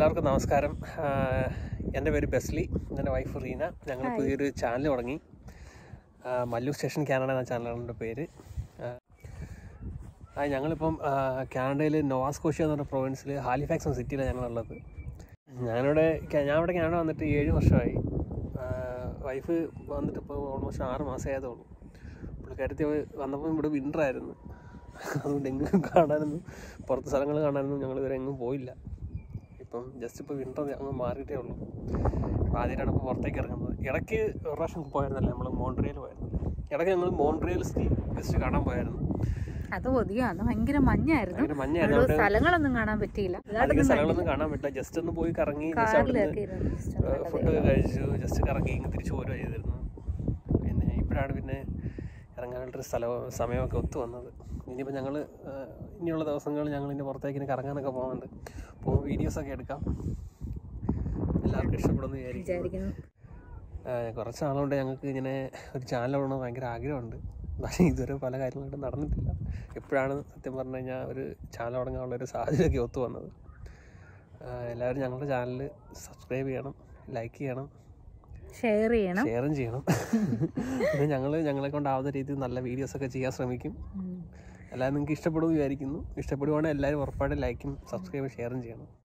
എല്ലാവർക്കും നമസ്കാരം ആഹ് എൻ്റെ പേര് ബെസ്ലി എൻ്റെ വൈഫ് റീന ഞങ്ങൾ പുതിയൊരു ചാനൽ തുടങ്ങി ആഹ് മല്ലു സ്റ്റേഷൻ കാനഡ എന്ന ചാനലിൻ്റെ പേര് ആഹ് ആ ഞങ്ങളിപ്പം കാനഡയിൽ നോവാസ്കോഷ്യ എന്ന് പറഞ്ഞ പ്രൊവിൻസിൽ ഹാലിഫാക്സ് എന്ന സിറ്റിയിലാണ് ഞങ്ങളുള്ളത് ഞാനിവിടെ ക- ഞാൻ ഇവിടെ കാനഡ വന്നിട്ട് ഏഴ് വർഷമായി വൈഫ് വന്നിട്ട് ഇപ്പോൾ ഓൾമോസ്റ്റ് ആറ് മാസമേ ആയതുള്ളൂ പുള്ളിക്കാരത്തി വന്നപ്പോൾ ഇവിടെ വിൻ്റർ ആയിരുന്നു അതുകൊണ്ട് എങ്ങും കാണാനൊന്നും പുറത്ത് സ്ഥലങ്ങൾ കാണാനൊന്നും ഞങ്ങൾ ഇതുവരെ എങ്ങും പോയില്ല ഇപ്പം ജസ്റ്റ് ഇപ്പോൾ വിൻ്റർ അങ്ങ് മാറിയിട്ടേ ഉള്ളൂ അപ്പോൾ ആദ്യമായിട്ടാണ് ഇപ്പോൾ പുറത്തേക്ക് ഇറങ്ങുന്നത് ഇടയ്ക്ക് ഒരു പ്രാവശ്യം പോയിരുന്നല്ലേ നമ്മൾ മോൺട്രിയൽ പോയിരുന്നു ഇടയ്ക്ക് ഞങ്ങൾ മോൺട്രിയൽ സിറ്റി ജസ്റ്റ് കാണാൻ പോയായിരുന്നു അത് ഒതിയാ അന്ന് ഭയങ്കര മഞ്ഞായിരുന്നു ഭയങ്കര മഞ്ഞായിരുന്നു അതുകൊണ്ട് അവിടെ സ്ഥലങ്ങളൊന്നും കാണാൻ പറ്റിയില്ല അധികം സ്ഥലങ്ങളൊന്നും കാണാൻ പറ്റില്ല ജസ്റ്റ് ഒന്ന് പോയി കറങ്ങി ജസ്റ്റ് അവിടെ കാറിലൊക്കെ ഇരുന്ന് just ഒന്ന് കണ്ടതേ ഫുഡ് കഴിച്ചു ജസ്റ്റ് കറങ്ങി ഇങ്ങ് തിരിച്ചു പോരുക ചെയ്തിരുന്നു പിന്നെ ഇപ്പോഴാണ് പിന്നെ ഇറങ്ങാനായിട്ടൊരു സ്ഥലവും സമയമൊക്കെ ഒത്തു വന്നത് ഇനിയിപ്പോൾ ഞങ്ങൾ ഇനിയുള്ള ദിവസങ്ങളിൽ ഞങ്ങൾ ഇതിൻ്റെ പുറത്തേക്ക് ഇനി കറങ്ങാനൊക്കെ പോകുന്നുണ്ട് പോകുമ്പോൾ വീഡിയോസൊക്കെ എടുക്കാം എല്ലാവർക്കും ഇഷ്ടപ്പെടുമെന്ന് വിചാരിക്കുന്നു വിചാരിക്കുന്നു ആ, കുറച്ച് നാളുകൊണ്ട് ഞങ്ങൾക്ക് ഇങ്ങനെ ഒരു ചാനൽ തുടങ്ങണം ഭയങ്കര ആഗ്രഹമുണ്ട് പക്ഷേ ഇതുവരെ പല കാര്യങ്ങളായിട്ട് നടന്നിട്ടില്ല എപ്പോഴാണ് സത്യം പറഞ്ഞു കഴിഞ്ഞാൽ ഒരു ചാനൽ തുടങ്ങാനുള്ള ഒരു സാഹചര്യമൊക്കെ ഒത്തു വന്നത് ആ, എല്ലാവരും ഞങ്ങളുടെ ചാനൽ സബ്സ്ക്രൈബ് ചെയ്യണം ലൈക്ക് ചെയ്യണം ഷെയർ ചെയ്യണം ഷെയറും ചെയ്യണം പിന്നെ ഞങ്ങൾ ഞങ്ങളെ കൊണ്ടാവുന്ന രീതിയിൽ നല്ല വീഡിയോസൊക്കെ ചെയ്യാൻ ശ്രമിക്കും ഉം. എല്ലാവരും നിങ്ങൾക്ക് ഇഷ്ടപ്പെടുമെന്ന് വിചാരിക്കുന്നു ഇഷ്ടപ്പെടുവാണെങ്കിൽ എല്ലാവരും ഉറപ്പായിട്ടും ലൈക്കും സബ്സ്ക്രൈബും ഷെയറും ചെയ്യണം